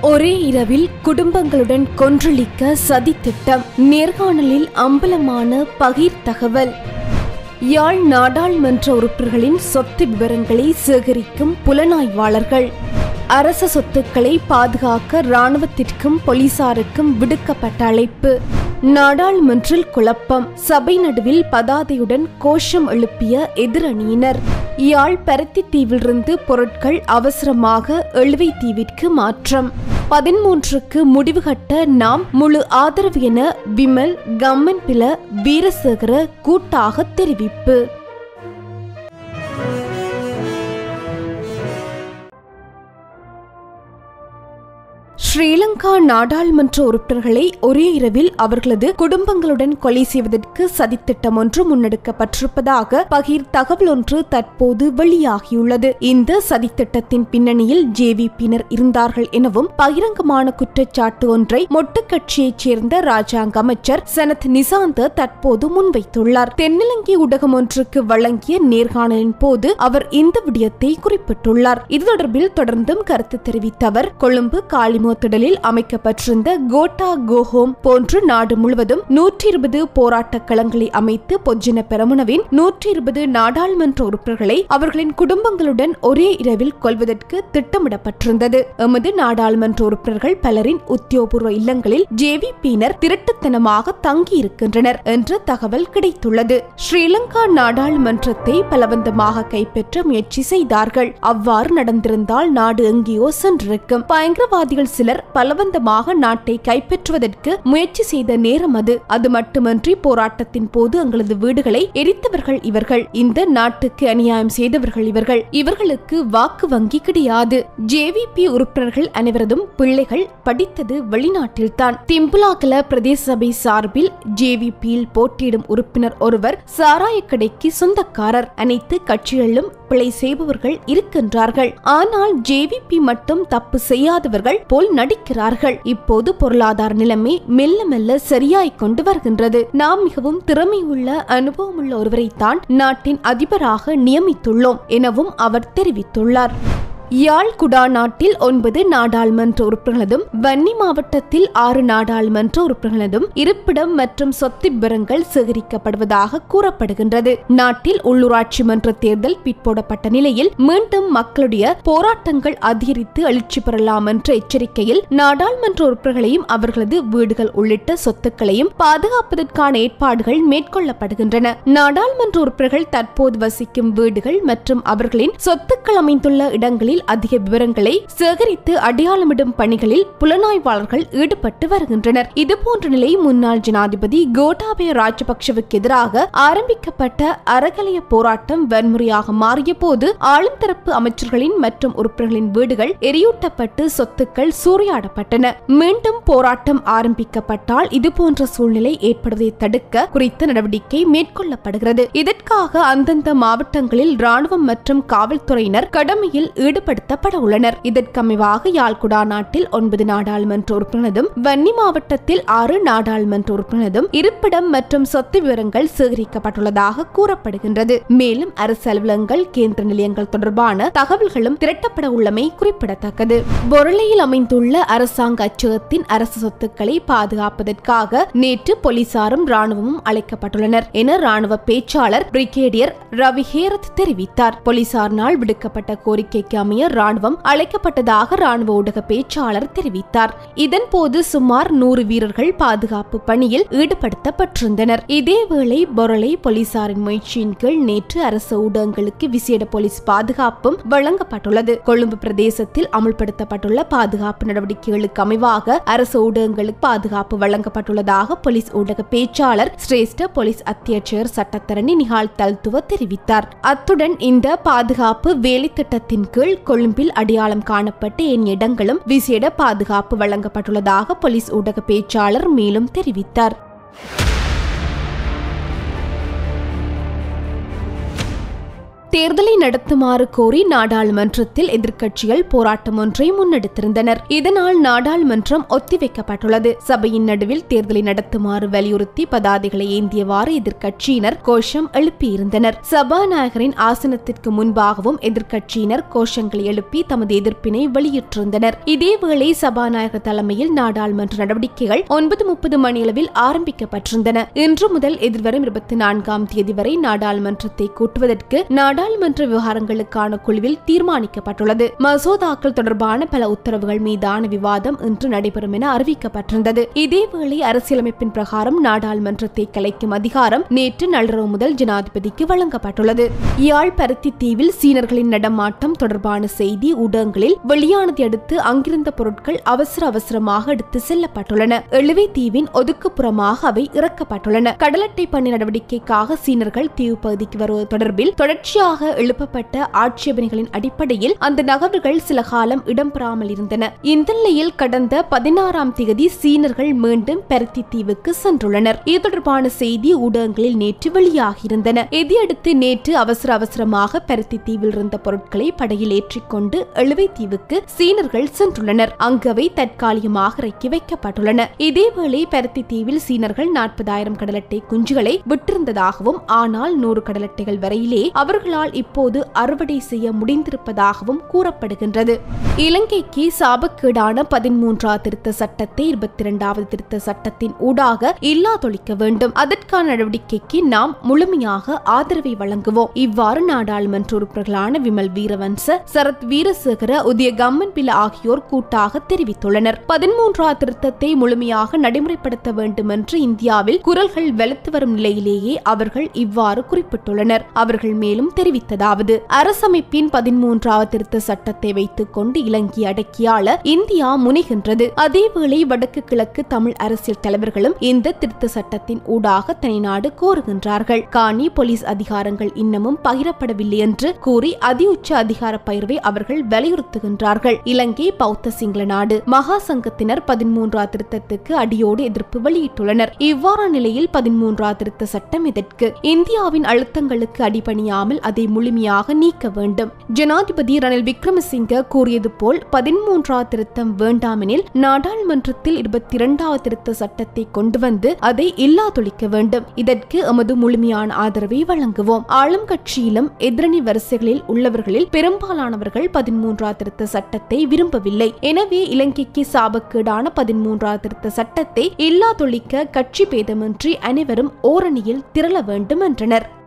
ஒரே இரவில் குடும்பங்களுடன் கொன்றளிக்க சதித்திட்டம் நேர்காணலில் அம்பலமான பகிர் தகவல் யாழ் நாடாளுமன்ற உறுப்பினர்களின் சொத்து விவரங்களை சேகரிக்கும் புலனாய்வாளர்கள் அரச சொத்துக்களை பாதுகாக்க இராணுவத்திற்கும் போலீசாருக்கும் விடுக்கப்பட்ட அழைப்பு நாடாளுமன்றில் குழப்பம் சபை நடுவில் பதாதையுடன் கோஷம் எழுப்பிய எதிரணியினர் யாழ் பருத்தி தீவிலிருந்து பொருட்கள் அவசரமாக எழுவை தீவிற்கு மாற்றம் பதிமூன்றுக்கு முடிவு கட்ட நாம் முழு ஆதரவு என விமல் கம்மன் பில வீரசேகர கூட்டாக தெரிவிப்பு ஸ்ரீலங்கா நாடாளுமன்ற உறுப்பினர்களை ஒரே இரவில் அவர்களது குடும்பங்களுடன் கொலை செய்வதற்கு சதித்திட்டம் ஒன்று முன்னெடுக்கப்பட்டிருப்பதாக பகிர் தகவல் ஒன்று தற்போது வெளியாகியுள்ளது இந்த சதித்திட்டத்தின் பின்னணியில் ஜேவிபியினர் இருந்தார்கள் எனவும் பகிரங்கமான குற்றச்சாட்டு ஒன்றை மொட்டு கட்சியைச் சேர்ந்த ராஜாங்க அமைச்சர் சனத் நிசாந்த தற்போது முன்வைத்துள்ளார் தென்னிலங்கை ஊடகம் ஒன்றுக்கு வழங்கிய நேர்காணலின் போது அவர் இந்த விடயத்தை குறிப்பிட்டுள்ளார் இது தொடர்பில் தொடர்ந்தும் கருத்து தெரிவித்த அவர் கொழும்பு காலிமோ திடலில் அமைக்கப்பட்டிருந்த கோட்டா கோஹோம் போன்று நாடு முழுவதும் நூற்றி இருபது போராட்ட களங்களை அமைத்து பொஜ்ஜின பெரமுனவின் நூற்றி இருபது நாடாளுமன்ற உறுப்பினர்களை அவர்களின் குடும்பங்களுடன் ஒரே இரவில் கொல்வதற்கு திட்டமிடப்பட்டிருந்தது எமது நாடாளுமன்ற உறுப்பினர்கள் பலரின் உத்தியோகபூர்வ இல்லங்களில் ஜேவிபியினர் திருட்டுத்தனமாக தங்கியிருக்கின்றனர் என்ற தகவல் கிடைத்துள்ளது ஸ்ரீலங்கா நாடாளுமன்றத்தை பலவந்தமாக கைப்பற்ற முயற்சி செய்தார்கள் அவ்வாறு நடந்திருந்தால் நாடு எங்கேயோ சென்றிருக்கும் பயங்கரவாதிகள் சிலர் பலவந்தமாக நாட்டை கைப்பற்றுவதற்கு முயற்சி செய்த நேரம் அது அது மட்டுமன்றி போராட்டத்தின் போது எங்களது வீடுகளை எரித்தவர்கள் இவர்கள் இந்த நாட்டுக்கு அநியாயம் செய்தவர்கள் இவர்கள் இவர்களுக்கு வாக்கு வங்கி கிடையாது ஜேவிபி உறுப்பினர்கள் அனைவரதும் பிள்ளைகள் படித்தது வெளிநாட்டில்தான் திம்புலாக்கல பிரதேச சபை சார்பில் ஜேவிபியில் போட்டியிடும் உறுப்பினர் ஒருவர் சாராய கடைக்கு சொந்தக்காரர் அனைத்து கட்சிகளிலும் பிழை செய்பவர்கள் இருக்கின்றார்கள் ஆனால் ஜேவிபி மட்டும் தப்பு செய்யாதவர்கள் போல் நடிக்கிறார்கள் இப்போது பொருளாதார நிலைமை மெல்ல மெல்ல சரியாய் கொண்டு வருகின்றது நாம் மிகவும் திறமையுள்ள அனுபவமுள்ள ஒருவரைத்தான் நாட்டின் அதிபராக நியமித்துள்ளோம் எனவும் அவர் தெரிவித்துள்ளார் யாழ் குடா நாட்டில் ஒன்பது நாடாளுமன்ற உறுப்பினர்களதும் வன்னி மாவட்டத்தில் ஆறு நாடாளுமன்ற உறுப்பினர்களதும் இருப்பிடம் மற்றும் சொத்து விவரங்கள் சேகரிக்கப்படுவதாக கூறப்படுகின்றது நாட்டில் உள்ளூராட்சி மன்ற தேர்தல் பிற்போடப்பட்ட நிலையில் மீண்டும் மக்களுடைய போராட்டங்கள் அதிகரித்து எழுச்சி பெறலாம் என்ற எச்சரிக்கையில் நாடாளுமன்ற உறுப்பினர்களையும் அவர்களது வீடுகள் உள்ளிட்ட சொத்துக்களையும் பாதுகாப்பதற்கான ஏற்பாடுகள் மேற்கொள்ளப்படுகின்றன நாடாளுமன்ற உறுப்பினர்கள் தற்போது வசிக்கும் வீடுகள் மற்றும் அவர்களின் சொத்துக்கள் அமைந்துள்ள இடங்களில் அதிக விவரங்களை சேகரித்து அடையாளமிடும் பணிகளில் புலனாய்வாளர்கள் ஈடுபட்டு வருகின்றனர் இதுபோன்ற நிலை முன்னாள் ஜனாதிபதி கோட்டாபய ராஜபக்சவுக்கு எதிராக ஆரம்பிக்கப்பட்ட அறகலைய போராட்டம் வன்முறையாக மாறிய போது ஆளும் தரப்பு அமைச்சர்களின் மற்றும் உறுப்பினர்களின் வீடுகள் எரியூட்டப்பட்டு சொத்துக்கள் சூறையாடப்பட்டன மீண்டும் போராட்டம் ஆரம்பிக்கப்பட்டால் இதுபோன்ற சூழ்நிலை ஏற்படுவதை தடுக்க குறித்த நடவடிக்கை மேற்கொள்ளப்படுகிறது இதற்காக அந்தந்த மாவட்டங்களில் ராணுவம் மற்றும் காவல்துறையினர் கடமையில் ஈடுபடுத்தப்பட உள்ளனர் இதற்கமைவாக யாழ்குடா நாட்டில் ஒன்பது நாடாளுமன்ற உறுப்பினரும் வன்னி மாவட்டத்தில் ஆறு நாடாளுமன்ற உறுப்பினரும் இருப்பிடம் மற்றும் சொத்து விவரங்கள் சேகரிக்கப்பட்டுள்ளதாக கூறப்படுகின்றது மேலும் அரசு அலுவலகங்கள் கேந்திர நிலையங்கள் தொடர்பான தகவல்களும் திரட்டப்பட உள்ளமை குறிப்பிடத்தக்கது பொருளையில் அமைந்துள்ள அரசாங்க அச்சகத்தின் அரசு சொத்துக்களை பாதுகாப்பதற்காக நேற்று போலீசாரும் ராணுவமும் அழைக்கப்பட்டுள்ளனர் என ராணுவ பேச்சாளர் பிரிகேடியர் ரவி ஹேரத் தெரிவித்தார் போலீசாரினால் விடுக்கப்பட்ட கோரிக்கைக்கு அமைய ராணுவம் அழைக்கப்பட்டதாக ராணுவ ஊடக பேச்சாளர் தெரிவித்தார் இதன்போது சுமார் நூறு வீரர்கள் பாதுகாப்பு பணியில் ஈடுபடுத்தப்பட்டிருந்தனர் இதேவேளை பொருளை போலீசாரின் முயற்சியின் கீழ் நேற்று அரசு ஊடகங்களுக்கு விசேட போலீஸ் பாதுகாப்பும் வழங்கப்பட்டுள்ளது கொழும்பு பிரதேசத்தில் அமுல்படுத்தப்பட்டுள்ள பாதுகாப்பு நடவடிக்கைகளுக்கு அமைவாக அரசு ஊடகங்களுக்கு பாதுகாப்பு வழங்கப்பட்டுள்ளதாக போலீஸ் ஊடக பேச்சாளர் சிரேஷ்ட போலீஸ் அத்தியட்சகர் சட்டத்தரணி நிகால் தல்துவ தெரிவித்தார் அத்துடன் இந்த பாதுகாப்பு வேலை திட்டத்தின் கீழ் கொழும்பில் அடையாளம் காணப்பட்ட என் இடங்களும் விசேட பாதுகாப்பு வழங்கப்பட்டுள்ளதாக போலீஸ் ஊடக பேச்சாளர் மேலும் தெரிவித்தார் தேர்தலை நடத்துமாறு கோரி நாடாளுமன்றத்தில் எதிர்க்கட்சிகள் போராட்டம் ஒன்றை முன்னெடுத்திருந்தனர் இதனால் நாடாளுமன்றம் ஒத்திவைக்கப்பட்டுள்ளது சபையின் நடுவில் தேர்தலை நடத்துமாறு வலியுறுத்தி பதாதைகளை ஏந்தியவாறு எதிர்க்கட்சியினர் கோஷம் எழுப்பியிருந்தனர் சபாநாயகரின் ஆசனத்திற்கு முன்பாகவும் எதிர்க்கட்சியினர் கோஷங்களை எழுப்பி தமது எதிர்ப்பினை வெளியிட்டிருந்தனர் இதேவேளை சபாநாயகர் தலைமையில் நாடாளுமன்ற நடவடிக்கைகள் ஒன்பது முப்பது மணியளவில் ஆரம்பிக்கப்பட்டிருந்தன இன்று முதல் எதிர்வரும் இருபத்தி நான்காம் தேதி வரை நாடாளுமன்றத்தை கூட்டுவதற்கு நாடாளுமன்ற விவகாரங்களுக்கான குழுவில் தீர்மானிக்கப்பட்டுள்ளது மசோதாக்கள் தொடர்பான பல உத்தரவுகள் மீதான விவாதம் இன்று நடைபெறும் என அறிவிக்கப்பட்டிருந்தது இதேவேளை அரசியலமைப்பின் பிரகாரம் நாடாளுமன்றத்தை கலைக்கும் அதிகாரம் நேற்று நள்ளிரவு முதல் ஜனாதிபதிக்கு வழங்கப்பட்டுள்ளது யாழ் பருத்தி தீவில் சீனர்களின் நடமாட்டம் தொடர்பான செய்தி ஊடகங்களில் வெளியானதை அடுத்து அங்கிருந்த பொருட்கள் அவசர அவசரமாக எடுத்து செல்லப்பட்டுள்ளன எழுவை தீவின் ஒதுக்குப்புறமாக அவை இறக்கப்பட்டுள்ளன கடலட்டை பணி நடவடிக்கைக்காக சீனர்கள் தீவு பகுதிக்கு வருவது தொடர்பில் தொடர்ச்சியாக எழுப்பப்பட்ட ஆட்சேபனைகளின் அடிப்படையில் அந்த நகர்வுகள் சில காலம் இடம்பெறாமல் இருந்தன இந்த நிலையில் கடந்த பதினாறாம் தேதி சீனர்கள் மீண்டும் பருத்தி தீவுக்கு சென்றுள்ளனர் இது தொடர்பான செய்தி ஊடகங்களில் நேற்று வெளியாகியிருந்தன இதையடுத்து நேற்று அவசர அவசரமாக பருத்தி தீவில் இருந்த பொருட்களை படையில் ஏற்றிக்கொண்டு எழுவை தீவுக்கு சீனர்கள் சென்றுள்ளனர் அங்கு அவை தற்காலிகமாக இறக்கி வைக்கப்பட்டுள்ளன இதேவேளை பருத்தி தீவில் சீனர்கள் நாற்பதாயிரம் கடலட்டை குஞ்சுகளை விட்டிருந்ததாகவும் ஆனால் நூறு கடலட்டைகள் வரையிலே அவர்களால் இப்போது அறுவடை செய்ய முடிந்திருப்பதாகவும் கூறப்படுகின்றது இலங்கைக்கு சாபக்கேடான பதிமூன்றாவது திருத்த சட்டத்தை இருபத்தி இரண்டாவது திருத்த சட்டத்தின் ஊடாக இல்லாதொழிக்க வேண்டும் அதற்கான நடவடிக்கைக்கு நாம் முழுமையாக ஆதரவை வழங்குவோம் இவ்வாறு நாடாளுமன்ற உறுப்பினர்களான விமல் வீரவன்ச சரத் வீரசேகர உதய கம்மன் பில ஆகியோர் கூட்டாக தெரிவித்துள்ளனர் பதிமூன்றாவது திருத்தத்தை முழுமையாக நடைமுறைப்படுத்த வேண்டும் என்று இந்தியாவில் குரல்கள் வெளுத்து வரும் நிலையிலேயே அவர்கள் இவ்வாறு குறிப்பிட்டுள்ளனர் அவர்கள் மேலும் தெரிவித்ததாவது அரசமைப்பின் பதிமூன்றாவது திருத்த சட்டத்தை வைத்துக் கொண்டு இலங்கையை அடக்கியாள இந்தியா முனைகின்றது அதேவேளை வடக்கு கிழக்கு தமிழ் அரசியல் தலைவர்களும் இந்த திருத்த சட்டத்தின் ஊடாக தனிநாடு கோருகின்றார்கள் காணி போலீஸ் அதிகாரங்கள் இன்னமும் பகிரப்படவில்லை என்று கூறி அதி உச்ச அதிகார பயிர்வை அவர்கள் வலியுறுத்துகின்றார்கள் இலங்கை பௌத்த சிங்கள நாடு மகா சங்கத்தினர் பதிமூன்றாவது திருத்தத்துக்கு அடியோடு எதிர்ப்பு வெளியிட்டுள்ளனர் இவ்வாறான நிலையில் பதிமூன்றாவது திருத்த சட்டம் இதற்கு இந்தியாவின் அழுத்தங்களுக்கு அடிபணியாமல் அதை முழுமையாக நீக்க வேண்டும் ஜனாதிபதி ரணில் விக்ரமசிங்க கூறியது போல் பதிமூன்றாவது திருத்தம் வேண்டாமெனில் நாடாளுமன்றத்தில் இருபத்தி இரண்டாவது திருத்த சட்டத்தை கொண்டு வந்து அதை இல்லாதொழிக்க வேண்டும் இதற்கு எமது முழுமையான ஆதரவை வழங்குவோம் ஆளும் கட்சியிலும் எதிரணி வரிசைகளில் உள்ளவர்களில் பெரும்பாலானவர்கள் பதிமூன்றாவது திருத்த சட்டத்தை விரும்பவில்லை எனவே இலங்கைக்கு சாபக்கேடான பதிமூன்றாவது திருத்த சட்டத்தை இல்லாதொழிக்க கட்சி பேதமின்றி அனைவரும் ஓரணியில் திரள வேண்டும் என்றனர்